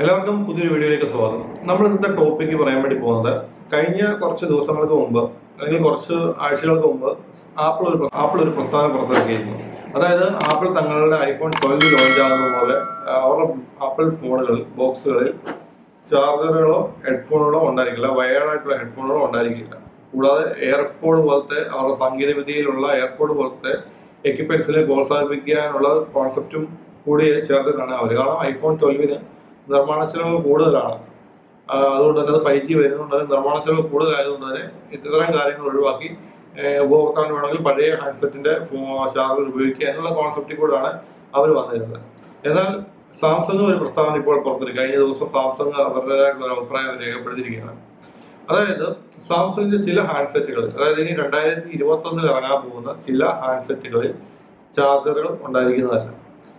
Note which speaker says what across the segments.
Speaker 1: എല്ലാവർക്കും പുതിയൊരു വീഡിയോയിലേക്ക് സ്വാഗതം നമ്മൾ ഇന്നത്തെ ടോപ്പിക്ക് പറയാൻ വേണ്ടി പോകുന്നത് കഴിഞ്ഞ കുറച്ച് ദിവസങ്ങൾക്ക് മുമ്പ് അല്ലെങ്കിൽ കുറച്ച് ആഴ്ചകൾക്ക് മുമ്പ് ആപ്പിൾ ഒരു ആപ്പിൾ ഒരു പ്രസ്താവന പുറത്തിറക്കിയിരുന്നു അതായത് ആപ്പിൾ തങ്ങളുടെ ഐഫോൺ ട്വൽവ് ലോഞ്ച് ആകുന്ന പോലെ ആ, അവരുടെ ആപ്പിൾ ഫോണുകളിൽ ബോക്സുകളിൽ ചാർജറുകളോ ഹെഡ്ഫോണുകളോ ഉണ്ടായിരിക്കില്ല വയർഡ് ആയിട്ടുള്ള ഹെഡ്ഫോണുകളോ ഉണ്ടായിരിക്കില്ല കൂടാതെ എയർപോഡ് പോലത്തെ അവരുടെ സാങ്കേതിക വിദ്യയിലുള്ള എയർപോഡ് പോലത്തെ എക്യുപ്മെന്റ്സിൽ പ്രോത്സാഹിപ്പിക്കാനുള്ള കോൺസെപ്റ്റും കൂടി ചേർത്തിട്ടാണ് അവർ കാരണം ഐഫോൺ ട്വൽവിന് നിർമ്മാണ ചെലവ് കൂടുതലാണ് ആ, അതുകൊണ്ട് തന്നെ അത് ഫൈവ് ജി വരുന്നുണ്ട് അത് നിർമ്മാണ ചെലവ് കൂടുതലായതുകൊണ്ട് തന്നെ ഇത്തരം കാര്യങ്ങൾ ഒഴിവാക്കി ഏഹ്, ഉപഭോക്താവിന് വേണമെങ്കിൽ പഴയ ഹാൻഡ്സെറ്റിന്റെ ചാർജർ ഉപയോഗിക്കുക എന്നുള്ള കോൺസെപ്റ്റിൽ കൂടെയാണ് അവർ വന്നിരുന്നത് എന്നാൽ സാംസങ് ഒരു പ്രസ്താവന ഇപ്പോൾ പുറത്തിറക്കി കഴിഞ്ഞ ദിവസം സാംസങ് അവരുടേതായിട്ടുള്ള ഒരു അഭിപ്രായം രേഖപ്പെടുത്തിയിരിക്കുകയാണ് അതായത് സാംസങ്ങിന്റെ ചില ഹാൻഡ്സെറ്റുകളിൽ അതായത് ഇനി രണ്ടായിരത്തി ഇരുപത്തി ഒന്നിൽ ഇറങ്ങാൻ പോകുന്ന ചില ഹാൻഡ്സെറ്റുകളിൽ ചാർജറുകൾ ഉണ്ടായിരിക്കുന്നതല്ല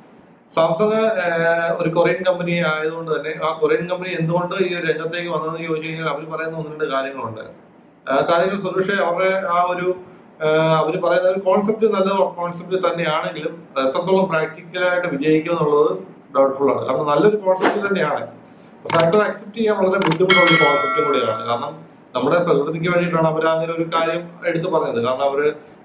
Speaker 1: സാംസങ് ഏഹ്, ഒരു കൊറിയൻ കമ്പനി ആയതുകൊണ്ട് തന്നെ ആ കൊറിയൻ കമ്പനി എന്തുകൊണ്ട് ഈ ഒരു രംഗത്തേക്ക് വന്നതെന്ന് ചോദിച്ചു കഴിഞ്ഞാൽ അവർ പറയുന്ന ഒന്ന് രണ്ട് കാര്യങ്ങളുണ്ട് ആ കാര്യങ്ങൾ സൊല്യൂഷൻ അവരുടെ ആ ഒരു അവർ പറയുന്ന ഒരു കോൺസെപ്റ്റ് നല്ല കോൺസെപ്റ്റ് തന്നെയാണെങ്കിലും അത് എത്രത്തോളം പ്രാക്ടിക്കലായിട്ട് വിജയിക്കും എന്നുള്ളത് ഡൗട്ട്ഫുൾ ആണ് കാരണം നല്ലൊരു കോൺസെപ്റ്റ് തന്നെയാണ് പക്ഷെ ആൾക്കാർ അക്സെപ്റ്റ് ചെയ്യാൻ വളരെ ബുദ്ധിമുട്ടുള്ള ഒരു കോൺസെപ്റ്റും കൂടിയാണ് കാരണം നമ്മുടെ പ്രകൃതിക്ക് വേണ്ടിയിട്ടാണ് അവർ അങ്ങനെ ഒരു കാര്യം എടുത്തു പറഞ്ഞത് കാരണം അവര്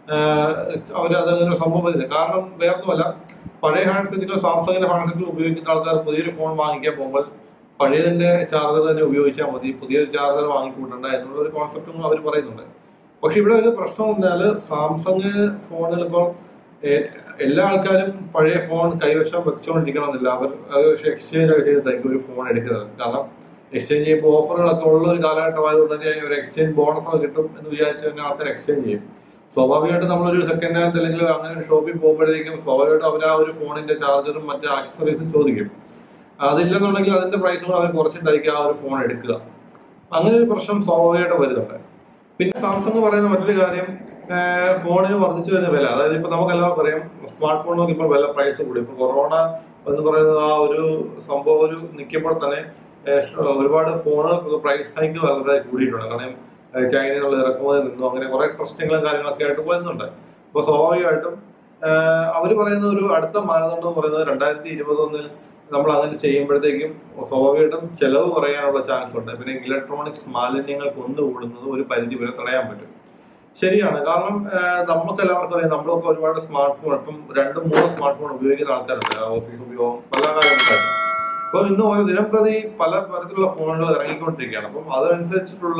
Speaker 1: അവർ അതങ്ങനെ ഒരു സംഭവം വരുന്നത് കാരണം വേറൊന്നുമല്ല പഴയ ഹാൻഡ്സെറ്റുകൾ സാംസങ്ങിന്റെ ഹാൻഡ്സെറ്റുകൾ ഉപയോഗിക്കുന്ന ആൾക്കാർ പുതിയൊരു ഫോൺ വാങ്ങിക്കാൻ പോകുമ്പോൾ പഴയതിന്റെ ചാർജർ തന്നെ ഉപയോഗിച്ചാൽ മതി പുതിയൊരു ചാർജർ വാങ്ങിക്കൂട്ടണ്ട എന്നുള്ള ഒരു കോൺസെപ്റ്റും അവർ പറയുന്നുണ്ട് പക്ഷെ ഇവിടെ ഒരു പ്രശ്നം എന്താല് സാംസങ് ഫോണിൽ ഇപ്പോൾ ഏ- എല്ലാ ആൾക്കാരും പഴയ ഫോൺ കൈവശം വെച്ചുകൊണ്ടിരിക്കണമെന്നില്ല അവർ എക്സ്ചേഞ്ച് ഒക്കെ ചെയ്തിട്ടായിരിക്കും ഒരു ഫോൺ എടുക്കുന്നത് കാരണം എക്സ്ചേഞ്ച് ചെയ്യുമ്പോൾ ഓഫറുകളൊക്കെ ഉള്ള ഒരു കാലഘട്ടമായതുകൊണ്ട് തന്നെ ഒരു എക്സ്ചേഞ്ച് ബോണസ് ഒക്കെ കിട്ടും എന്ന് വിചാരിച്ച് തന്നെ ആൾക്കാർ എക്സ്ചേഞ്ച് ചെയ്യും സ്വാഭാവികമായിട്ടും നമ്മളൊരു സെക്കൻഡ് ഹാൻഡ് അല്ലെങ്കിൽ അങ്ങനെ ഒരു ഷോപ്പിൽ പോകുമ്പോഴത്തേക്കും സ്വാഭാവികമായിട്ടും അവർ ആ ഒരു ഫോണിന്റെ ചാർജറും മറ്റ് ആക്സസറീസും ചോദിക്കും അതില്ലെന്നുണ്ടെങ്കിൽ അതിന്റെ പ്രൈസും അവർ കുറച്ചിട്ടായിരിക്കും ആ ഒരു ഫോൺ എടുക്കുക അങ്ങനെ ഒരു പ്രശ്നം സ്വാഭാവികമായിട്ട് വരുന്നുണ്ട് പിന്നെ സാംസങ് പറയുന്ന മറ്റൊരു കാര്യം ഏഹ് ഫോണിന് വർദ്ധിച്ചു വരുന്ന വില അതായത് ഇപ്പൊ നമുക്ക് എല്ലാവർക്കും അറിയാം സ്മാർട്ട് ഫോണുകൾക്ക് ഇപ്പോൾ വില പ്രൈസ് കൂടി ഇപ്പൊ കൊറോണ എന്ന് പറയുന്ന ആ ഒരു സംഭവം ഒരു നിൽക്കുമ്പോൾ തന്നെ ഏഹ് ഷ- ഒരുപാട് ഫോണുകൾക്ക് പ്രൈസ് ഹൈക്ക് വളരെ കൂടിയിട്ടുണ്ട് കാരണം ഏഹ് ചൈനയിൽ നിന്നുള്ള ഇറക്കുമതി നിന്നും അങ്ങനെ കുറെ പ്രശ്നങ്ങളും കാര്യങ്ങളൊക്കെ ആയിട്ട് വരുന്നുണ്ട് അപ്പൊ സ്വാഭാവികമായിട്ടും അവർ പറയുന്ന ഒരു അടുത്ത മാനദണ്ഡം എന്ന് പറയുന്നത് രണ്ടായിരത്തി ഇരുപത്തൊന്നിൽ നമ്മൾ അങ്ങനെ ചെയ്യുമ്പോഴത്തേക്കും സ്വാഭാവികമായിട്ടും ചെലവ് കുറയാനുള്ള ചാൻസ് ഉണ്ട് പിന്നെ ഇലക്ട്രോണിക്സ് മാലിന്യങ്ങൾ കൊണ്ടുകൂടുന്നത് ഒരു പരിധി വരെ തടയാൻ പറ്റും ശരിയാണ് കാരണം ആഹ് നമുക്ക് എല്ലാവർക്കും അറിയാം നമ്മളൊക്കെ ഒരുപാട് സ്മാർട്ട് ഫോൺ ഇപ്പം രണ്ടും മൂന്നും സ്മാർട്ട് ഫോൺ ഉപയോഗിക്കുന്ന ആൾക്കാരുണ്ട് ഓഫീസ് ഉപയോഗം പല കാര്യങ്ങളുണ്ടായിരുന്നു അപ്പൊ ഇന്ന് ഓരോ ദിനം പ്രതി പല തരത്തിലുള്ള ഫോണുകൾ ഇറങ്ങിക്കൊണ്ടിരിക്കുകയാണ് അപ്പം അതനുസരിച്ചിട്ടുള്ള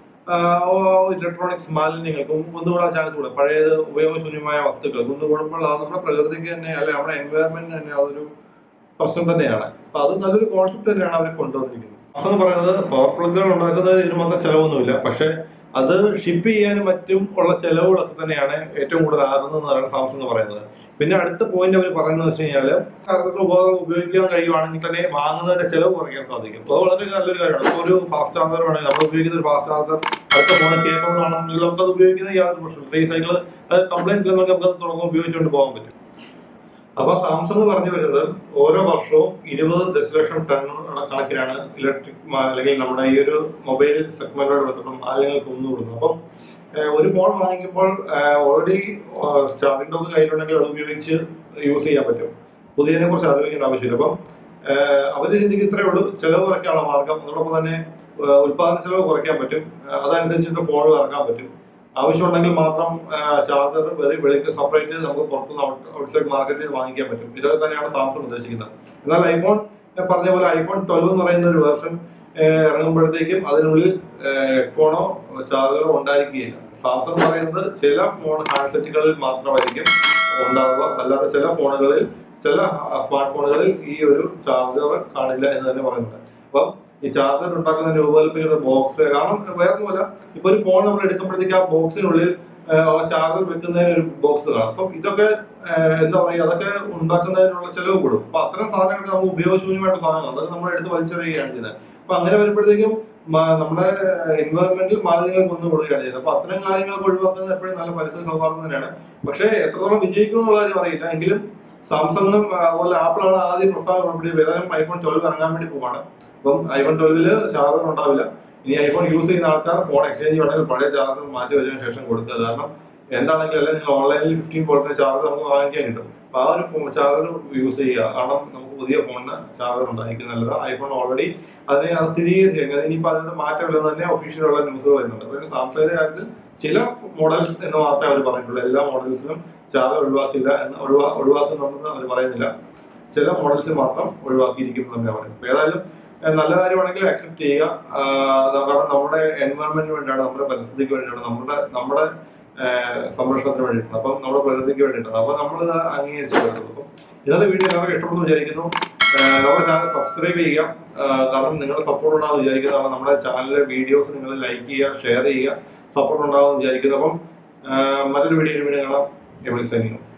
Speaker 1: ഇലക്ട്രോണിക്സ് മാലിന്യങ്ങൾക്കും കുന്നുകൂടാൻ ചാൻസ് കൂടെ പഴയത് ഉപയോഗശൂന്യമായ വസ്തുക്കൾ കുന്നുകൂടുമ്പോൾ അത് നമ്മുടെ പ്രകൃതിക്ക് തന്നെ അല്ലെ നമ്മുടെ എൻവയറമെന്റ് തന്നെ അതൊരു പ്രശ്നം തന്നെയാണ് അപ്പൊ അത് നല്ലൊരു കോൺസെപ്റ്റ് തന്നെയാണ് അവർ കൊണ്ടുവന്നിരിക്കുന്നത് എന്ന് പറയുന്നത് പവർ പ്ലഗുകൾ ഉണ്ടാക്കുന്നതിന് ഇതിന് മാത്രം ചെലവൊന്നുമില്ല പക്ഷെ അത് ഷിപ്പ് ചെയ്യാനും മറ്റും ഉള്ള ചെലവുകളൊക്കെ തന്നെയാണ് ഏറ്റവും കൂടുതൽ ആകുന്നത് എന്നാണ് സാംസങ് പറയുന്നത് പിന്നെ അടുത്ത പോയിന്റ് അവർ പറയുന്നത് വെച്ച് കഴിഞ്ഞാൽ തരത്തിലുള്ള ഉപകരണം ഉപയോഗിക്കാൻ കഴിയുവാണെങ്കിൽ തന്നെ വാങ്ങുന്നതിന്റെ ചെലവ് കുറയ്ക്കാൻ സാധിക്കും അത് വളരെ നല്ലൊരു കാര്യമാണ് ഇപ്പോൾ ഒരു ഫാസ്റ്റ് ചാർജർ വേണമെങ്കിൽ നമ്മൾ ഉപയോഗിക്കുന്ന ഒരു ഫാസ്റ്റ് ചാർജർ അടുത്ത ഫോണിൽ കേബിൾ ആണെങ്കിൽ നമുക്ക് അത് ഉപയോഗിക്കുന്നത് യാതൊരു പ്രശ്നമില്ല ഈ സൈക്കിൾ അത് കംപ്ലൈന്റ് ഇല്ലെന്നൊക്കെ നമുക്ക് അത് തുടങ്ങും ഉപയോഗിച്ചുകൊണ്ട് പോകാൻ പറ്റും അപ്പൊ സാംസങ് പറഞ്ഞു വരുന്നത് ഓരോ വർഷവും ഇരുപത് ദശലക്ഷം ടൺ കണക്കിനാണ് ഇലക്ട്രിക് അല്ലെങ്കിൽ നമ്മുടെ ഈ ഒരു മൊബൈൽ സെഗ്മെന്റോട് ബന്ധപ്പെട്ട മാലിന്യങ്ങൾ കൊന്നുകൂടുന്നത് അപ്പം ഏഹ്, ഒരു ഫോൺ വാങ്ങിക്കുമ്പോൾ ഓൾറെഡി ചാർജിംഗ് ഡോക്ക് കയ്യിലുണ്ടെങ്കിൽ അത് ഉപയോഗിച്ച് യൂസ് ചെയ്യാൻ പറ്റും പുതിയതിനെ കുറിച്ച് ആലോചിക്കേണ്ട ആവശ്യമില്ല അപ്പം ഏഹ്, അവര് രീതിക്ക് ഇത്രയേ ഉള്ളൂ ചെലവ് കുറയ്ക്കാനുള്ള മാർഗം അതോടൊപ്പം തന്നെ ഏഹ്, ഉൽപാദന ചെലവ് കുറയ്ക്കാൻ പറ്റും ഏഹ്, അതനുസരിച്ചിട്ട് ഫോണുകൾ ഇറക്കാൻ പറ്റും ആവശ്യമുണ്ടെങ്കിൽ മാത്രം ചാർജർ വെറി വെളിക്ക് സെപ്പറേറ്റ് നമുക്ക് പുറത്തുനിന്ന് ഔട്ട്സൈഡ് മാർക്കറ്റിൽ വാങ്ങിക്കാൻ പറ്റും ഇതൊക്കെ തന്നെയാണ് സാംസങ് ഉദ്ദേശിക്കുന്നത് എന്നാൽ ഐഫോൺ ഞാൻ പറഞ്ഞ പോലെ ഐഫോൺ ട്വൽവ് എന്ന് പറയുന്ന ഒരു വേർഷൻ ഇറങ്ങുമ്പോഴത്തേക്കും അതിനുള്ളിൽ ഹെഡ്ഫോണോ ചാർജറോ ഉണ്ടായിരിക്കുകയില്ല സാംസങ് പറയുന്നത് ചില ഫോൺ ഹാൻഡ്സെറ്റുകളിൽ മാത്രമായിരിക്കും ഉണ്ടാവുക അല്ലാതെ ചില ഫോണുകളിൽ ചില സ്മാർട്ട് ഫോണുകളിൽ ഈ ഒരു ചാർജർ കാണില്ല എന്ന് തന്നെ പറയുന്നുണ്ട് അപ്പം ഈ ചാർജർ ഉണ്ടാക്കുന്ന രൂപകൽപ്പിക്കുന്ന ബോക്സ് കാരണം വേറൊന്നുമല്ല ഇപ്പൊ ഒരു ഫോൺ നമ്മൾ എടുക്കുമ്പോഴത്തേക്ക് ആ ബോക്സിനുള്ളിൽ ചാർജർ വെക്കുന്നതിന് ഒരു ബോക്സ് കാണാം അപ്പം ഇതൊക്കെ ഏഹ്, എന്താ പറയുക അതൊക്കെ ഉണ്ടാക്കുന്നതിനുള്ള ചെലവ് കൂടും അപ്പൊ അത്തരം സാധനങ്ങളൊക്കെ നമുക്ക് ഉപയോഗശൂന്യമായിട്ട് സാധനങ്ങൾ അത് നമ്മൾ എടുത്ത് വലിച്ചെറിയുകയാണ് ചെയ്യുന്നത് അപ്പൊ അങ്ങനെ വരുമ്പോഴത്തേക്കും മ- നമ്മുടെ എൻവയോൺമെന്റിൽ മാലിന്യങ്ങൾ കൊന്നു കൊടുക്കുകയാണ് ചെയ്യുന്നത് അപ്പൊ അത്തരം കാര്യങ്ങളൊക്കെ ഒഴിവാക്കുന്നത് എപ്പോഴും നല്ല പരിസ്ഥിതി സൗഹാർദ്ദം തന്നെയാണ് പക്ഷേ എത്രത്തോളം വിജയിക്കും എന്നുള്ള കാര്യം അറിയില്ല എങ്കിലും സാംസങ്ങും അതുപോലെ ആപ്പിളാണ് ആദ്യം പ്രസ്താവന പുറപ്പെടുവിച്ചത് ഏതായാലും ഐഫോൺ ട്വൽവ് ഇറങ്ങാൻ വേണ്ടി പോവാണ് അപ്പം ഐഫോൺ ട്വൽവില് ചാർജർ ഉണ്ടാവില്ല ഇനി ഐഫോൺ യൂസ് ചെയ്യുന്ന ആൾക്കാർ ഫോൺ എക്സ്ചേഞ്ച് ചെയ്യണമെങ്കിൽ പഴയ ചാർജർ മാറ്റി വെച്ചതിന് ശേഷം കൊടുക്കുക കാരണം എന്താണെങ്കിലും അല്ലെങ്കിൽ നിങ്ങൾ ഓൺലൈനിൽ ഫിഫ്റ്റീൻ വോൾട്ടിന് ചാർജർ നമുക്ക് വാങ്ങിക്കാൻ കിട്ടും അപ്പൊ ആ ഒരു ഫോൺ ചാർജർ യൂസ് ചെയ്യുക കാരണം നമുക്ക് പുതിയ ഫോണിന് ചാർജർ ഉണ്ടായിരിക്കും നല്ലത് ഐഫോൺ ഓൾറെഡി അതിനെ അത് സ്ഥിരീകരിച്ചു കഴിഞ്ഞാൽ ഇനിയിപ്പോൾ അതിനകത്ത് മാറ്റമില്ലെന്ന് തന്നെ ഒഫീഷ്യലുള്ള ന്യൂസുകൾ വരുന്നുണ്ട് അപ്പോൾ സാംസങ്ങിന്റെ കാര്യത്തിൽ ചില മോഡൽസ് എന്ന് മാത്രമേ അവർ പറഞ്ഞിട്ടുള്ളൂ എല്ലാ മോഡൽസിലും ചാർജർ ഒഴിവാക്കില്ല എന്ന് ഒഴിവാ ഒഴിവാക്കുന്നുണ്ടെന്ന് അവർ പറയുന്നില്ല ചില മോഡൽസിൽ മാത്രം ഒഴിവാക്കിയിരിക്കും എന്ന് തന്നെയാണ് പറയുന്നത് അപ്പൊ ഏതായാലും ഏഹ് നല്ല കാര്യമാണെങ്കിൽ അക്സെപ്റ്റ് ചെയ്യുക ആഹ് കാരണം നമ്മുടെ എൻവയറമെന്റിന് വേണ്ടിയാണ് നമ്മുടെ പരിസ്ഥിതിക്ക് വേണ്ടിയാണ് നമ്മുടെ നമ്മുടെ ഏഹ് സംരക്ഷണത്തിന് വേണ്ടിയിട്ടാണ് അപ്പം നമ്മുടെ പ്രകൃതിക്ക് വേണ്ടിയിട്ടാണ് അപ്പൊ നമ്മൾ അംഗീകരിച്ച് വരുന്നത് അപ്പം ഇന്നത്തെ വീഡിയോ എല്ലാവർക്കും ഇഷ്ടപ്പെടുന്നു വിചാരിക്കുന്നു ഏഹ് നമ്മുടെ ചാനൽ സബ്സ്ക്രൈബ് ചെയ്യുക ആഹ് കാരണം നിങ്ങളുടെ സപ്പോർട്ട് ഉണ്ടാവും വിചാരിക്കുന്നു കാരണം നമ്മുടെ ചാനലിലെ വീഡിയോസ് നിങ്ങൾ ലൈക്ക് ചെയ്യുക ഷെയർ ചെയ്യുക സപ്പോർട്ട് ഉണ്ടാവും വിചാരിക്കുന്നു അപ്പം ആഹ് മറ്റൊരു വീഡിയോയിൽ വീണ്ടും കാണാം എവിടെ സൈനിക്കും